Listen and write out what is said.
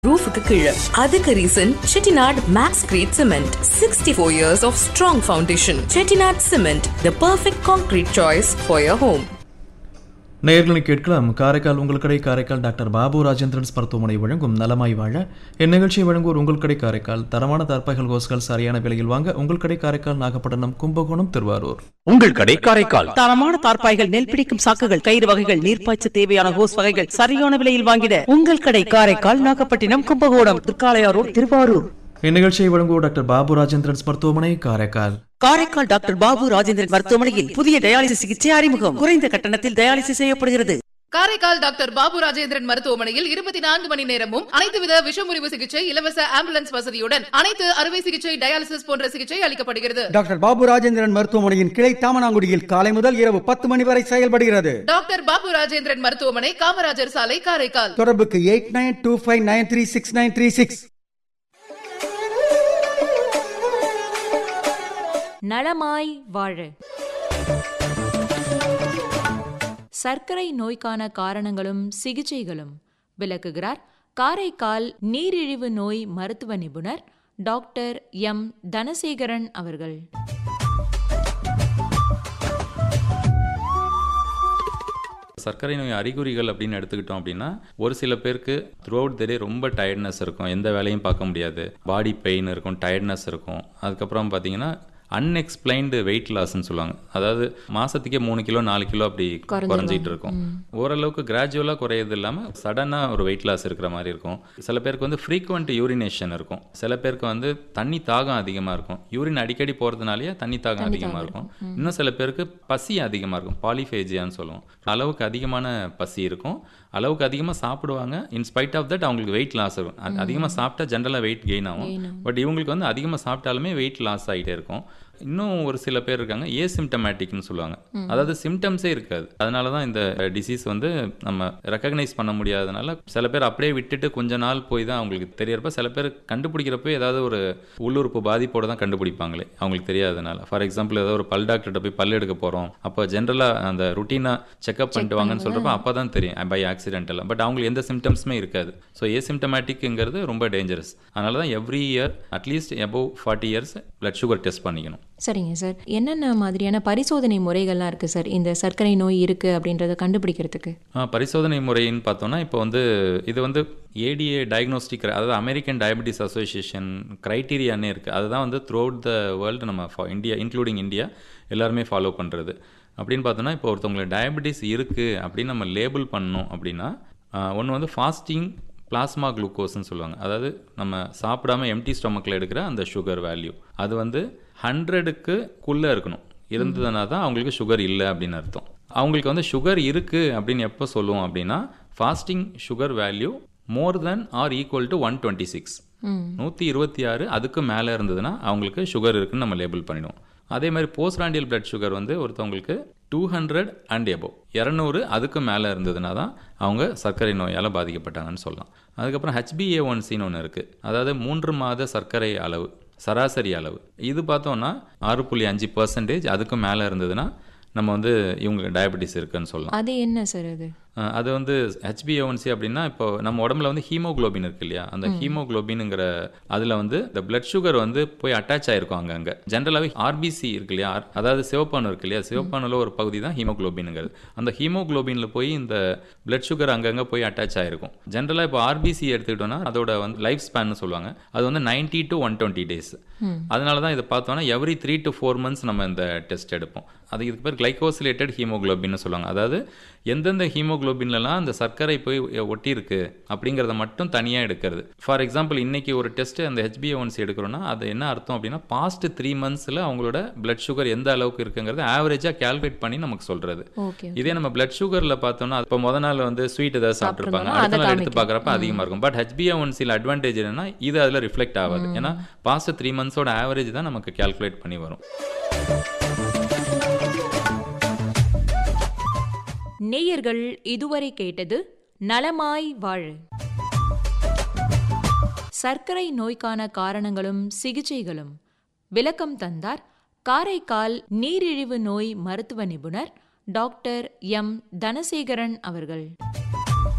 ரூஃபுக்கு கீழே அதுக்கு reason Chettinad makes great cement sixty four years of strong foundation Chettinad cement the perfect concrete choice for your home நேயர்களை கேட்கலாம் காரைக்கால் உங்கள் கடை காரைக்கால் டாக்டர் பாபு ராஜேந்திரன்ஸ் மருத்துவமனை வழங்கும் நலமாய் வாழ இந்நிகழ்ச்சியை வழங்குவோர் உங்கள் கடை காரைக்கால் தரமான தற்பைகள் கோஸ்கள் சரியான விலையில் வாங்க உங்கள் கடை காரைக்கால் நாகப்பட்டினம் கும்பகோணம் திருவாரூர் உங்கள் கடை காரைக்கால் தரமான தார்ப்பாய்கள் நெல் பிடிக்கும் சாக்குகள் கயிறு வகைகள் நீர்ப்பாய்ச்ச தேவையான ஹோஸ் வகைகள் சரியான விலையில் வாங்கிட உங்கள் கடை காரைக்கால் நாகப்பட்டினம் கும்பகோணம் திருக்காளையாரோடு திருவாரூர் இந்நிகழ்ச்சியை வழங்குவோர் டாக்டர் பாபு ராஜேந்திரன்ஸ் மருத்துவமனை காரைக்கால் காரைக்கால் டாக்டர் பாபு ராஜேந்திரன் மருத்துவமனையில் புதிய டயாலிசிஸ் சிகிச்சை அறிமுகம் குறைந்த கட்டணத்தில் டயாலிசிஸ் செய்யப்படுகிறது காரைக்கால் டாக்டர் பாபு ராஜேந்திரன் மருத்துவமனையில் இருபத்தி நான்கு மணி நேரமும் அனைத்து வித விஷமுறிவு சிகிச்சை இலவச ஆம்புலன்ஸ் வசதியுடன் அனைத்து அறுவை சிகிச்சை டயாலிசிஸ் போன்ற சிகிச்சை அளிக்கப்படுகிறது டாக்டர் பாபு ராஜேந்திரன் மருத்துவமனையின் கிளை தாமனாங்குடியில் காலை முதல் இரவு பத்து மணி வரை செயல்படுகிறது டாக்டர் பாபு ராஜேந்திரன் மருத்துவமனை காமராஜர் சாலை காரைக்கால் தொடர்புக்கு eight nine two five nine three six nine three six நலமாய் வாழ சர்க்கரை நோய்க்கான காரணங்களும் சிகிச்சைகளும் விளக்குகிறார் காரைக்கால் நீரிழிவு நோய் மருத்துவ நிபுணர் டாக்டர் எம் தனசேகரன் அவர்கள் சர்க்கரை நோய் அறிகுறிகள் அப்படின்னு எடுத்துக்கிட்டோம் அப்படின்னா ஒரு சில பேருக்கு த்ரூ அவுட் த டே ரொம்ப டயர்ட்னஸ் இருக்கும் எந்த வேலையும் பார்க்க முடியாது பாடி பெயின் இருக்கும் டயர்ட்னஸ் இருக்கும் அதுக்கப்புறம் பார்த்தீங்கன்னா அன்எக்ஸ்பிளைன்டு வெயிட் லாஸ்ன்னு சொல்லுவாங்க அதாவது மாசத்துக்கே மூணு கிலோ நாலு கிலோ அப்படி குறைஞ்சிட்டு இருக்கும் ஓரளவுக்கு கிராஜுவலாக குறையது இல்லாமல் சடனாக ஒரு வெயிட் லாஸ் இருக்கிற மாதிரி இருக்கும் சில பேருக்கு வந்து ஃப்ரீக்வெண்ட் யூரினேஷன் இருக்கும் சில பேருக்கு வந்து தண்ணி தாகம் அதிகமாக இருக்கும் யூரின் அடிக்கடி போகிறதுனாலேயே தண்ணி தாகம் அதிகமாக இருக்கும் இன்னும் சில பேருக்கு பசி அதிகமாக இருக்கும் பாலிஃபேஜியான்னு சொல்லுவோம் அளவுக்கு அதிகமான பசி இருக்கும் அளவுக்கு அதிகமாக சாப்பிடுவாங்க இன் ஸ்பைட் ஆஃப் தட் அவங்களுக்கு வெயிட் லாஸ் ஆகும் அதிகமாக சாப்பிட்டா ஜென்ரலாக வெயிட் கெயின் ஆகும் பட் இவங்களுக்கு வந்து அதிகமாக சாப்பிட்டாலுமே வெயிட் லாஸ் ஆகிட்டே இருக்கும் இன்னும் ஒரு சில பேர் இருக்காங்க ஏசிம்டமேட்டிக்னு சொல்லுவாங்க அதாவது சிம்டம்ஸே இருக்காது அதனால தான் இந்த டிசீஸ் வந்து நம்ம ரெக்கக்னைஸ் பண்ண முடியாதனால சில பேர் அப்படியே விட்டுட்டு கொஞ்ச நாள் போய் தான் அவங்களுக்கு தெரியறப்ப சில பேர் கண்டுபிடிக்கிறப்ப ஏதாவது ஒரு உள்ளுறுப்பு பாதிப்போட தான் கண்டுபிடிப்பாங்களே அவங்களுக்கு தெரியாதனால ஃபார் எக்ஸாம்பிள் ஏதாவது ஒரு பல் டாக்டர்கிட்ட போய் பல் எடுக்க போகிறோம் அப்போ ஜென்ரலாக அந்த ருட்டீனாக செக்அப் பண்ணிட்டு வாங்கன்னு சொல்கிறப்ப அப்போ தான் தெரியும் பை ஆக்சிடென்டல் பட் அவங்களுக்கு எந்த சிம்டம்ஸுமே இருக்காது ஸோ ஏசிம்டமேட்டிக்ங்கிறது ரொம்ப டேஞ்சரஸ் அதனால தான் every year at least above forty years blood sugar test பண்ணிக்கணும் சரிங்க சார் என்னென்ன மாதிரியான பரிசோதனை முறைகள்லாம் இருக்குது சார் இந்த சர்க்கரை நோய் இருக்குது அப்படின்றத கண்டுபிடிக்கிறதுக்கு ஆ, பரிசோதனை முறைன்னு பார்த்தோம்னா இப்போ வந்து இது வந்து ஏடிஏ டயக்னோஸ்டிக் அதாவது அமெரிக்கன் டயபெட்டிஸ் அசோசியேஷன் க்ரைட்டீரியானே இருக்குது அதுதான் வந்து த்ரூ அவுட் த வேர்ல்டு நம்ம ஃபா- இந்தியா இன்க்ளூடிங் இந்தியா எல்லாருமே ஃபாலோ பண்ணுறது அப்படின்னு பார்த்தோன்னா இப்போ ஒருத்தவங்களுக்கு டயபெட்டிஸ் இருக்குது அப்படின்னு நம்ம லேபிள் பண்ணோம் அப்படின்னா ஒன்று வந்து ஃபாஸ்டிங் பிளாஸ்மா குளுக்கோஸ்னு சொல்லுவாங்க அதாவது நம்ம சாப்பிடாம எம்டி ஸ்டொமக்கில் எடுக்கிற அந்த சுகர் வேல்யூ அது வந்து ஹண்ட்ரடுக்குள்ளே இருக்கணும் இருந்ததுனா தான் அவங்களுக்கு சுகர் இல்லை அப்படின்னு அர்த்தம் அவங்களுக்கு வந்து சுகர் இருக்குது அப்படின்னு எப்போ சொல்லுவோம் அப்படின்னா fasting sugar value more than or equal to one twenty six நூற்றி இருபத்தி ஆறு அதுக்கு மேலே இருந்ததுன்னா அவங்களுக்கு சுகர் இருக்குன்னு நம்ம லேபிள் பண்ணிடுவோம் அதே மாதிரி போஸ்ட்ராண்டியல் பிளட் சுகர் வந்து ஒருத்தவங்களுக்கு டூ ஹண்ட்ரட் அண்ட் எபோவ் இரநூறு அதுக்கு மேலே இருந்ததுனா தான் அவங்க சர்க்கரை நோயால் பாதிக்கப்பட்டாங்கன்னு சொல்லலாம் அதுக்கப்புறம் ஹெச்பிஏ ஒன் சின்னு ஒன்று இருக்குது அதாவது மூன்று மாத சர்க்கரை அளவு சராசரி அளவு இது பார்த்தோம்னா ஆறு புள்ளி அஞ்சு பர்சன்டேஜ் அதுக்கு மேலே இருந்ததுன்னா நம்ம வந்து இவங்க டயபெட்டிஸ் இருக்குன்னு சொல்லலாம் அது என்ன சார் அது அஹ் அது வந்து ஹெச்பிஏஒன்சி அப்படின்னா இப்போ நம்ம உடம்புல வந்து ஹீமோகுளோபின் இருக்கு இல்லையா அந்த ஹீமோகுளோபின்ங்கிற அதில் வந்து இந்த பிளட் சுகர் வந்து போய் அட்டாச் ஆயிருக்கும் அங்கங்கே ஜென்ரலாகவே ஆர்பிசி இருக்கு இல்லையா ஆர்- அதாவது சிவப்பானு இருக்கு இல்லையா சிவப்பானுல ஒரு பகுதி தான் ஹீமோகுளோபின்ங்கிறது அந்த ஹீமோகுளோபினில் போய் இந்த பிளட் சுகர் அங்கங்கே போய் அட்டாச் ஆயிருக்கும் ஜென்ரலாக இப்போ ஆர்பிசி எடுத்துக்கிட்டோம்னா அதோட வந்து லைஃப் ஸ்பேன்னு சொல்லுவாங்க அது வந்து 90 டு ஒன் டுவெண்ட்டி டேஸ் அதனால தான் இதை பார்த்தோன்னா every three to four months நம்ம இந்த டெஸ்ட் எடுப்போம் அது இதுக்கு பேர் கிளைகோசிலேட்டட் ஹீமோகுளோபின்னு சொல்லுவாங்க அதாவது எந்தெந்த ஹீமோகுளோபின்லலாம் அந்த சர்க்கரை போய் ஒட்டி இருக்கு அப்படிங்கிறத மட்டும் தனியாக எடுக்கிறது ஃபார் எக்ஸாம்பிள் இன்னைக்கு ஒரு டெஸ்ட் அந்த ஹெச்பிஏஒன்சி எடுக்கிறோம்னா அது என்ன அர்த்தம் அப்படின்னா பாஸ்ட் த்ரீ மந்த்ஸில் அவங்களோட பிளட் சுகர் எந்த அளவுக்கு இருக்குங்கிறது ஆவரேஜாக கால்குலேட் பண்ணி நமக்கு சொல்றது ஓகே இதே நம்ம பிளட் சுகர்ல பார்த்தோம்னா இப்போ முத நாள் வந்து ஸ்வீட் ஏதாவது சாப்பிட்டுருப்பாங்க சாப்பிட்டிருந்தாங்கன்னா அடுத்த அதை நாள் எடுத்து காமிக்கும். பார்க்குறப்ப அதிகமாக இருக்கும் பட் ஹெச்பிஏ ஒன்சியில் அட்வான்டேஜ் என்னன்னா இது அதில் ரிஃப்ளெக்ட் ஆகாது ஏன்னா பாஸ்ட் த்ரீ மந்த்ஸோட ஆவரேஜ் தான் நமக்கு கால்குலேட் பண்ணி வரும் நேயர்கள் இதுவரை கேட்டது நலமாய் வாழ சர்க்கரை நோய்க்கான காரணங்களும் சிகிச்சைகளும் விளக்கம் தந்தார் காரைக்கால் நீரிழிவு நோய் மருத்துவ நிபுணர் டாக்டர் எம் தனசேகரன் அவர்கள்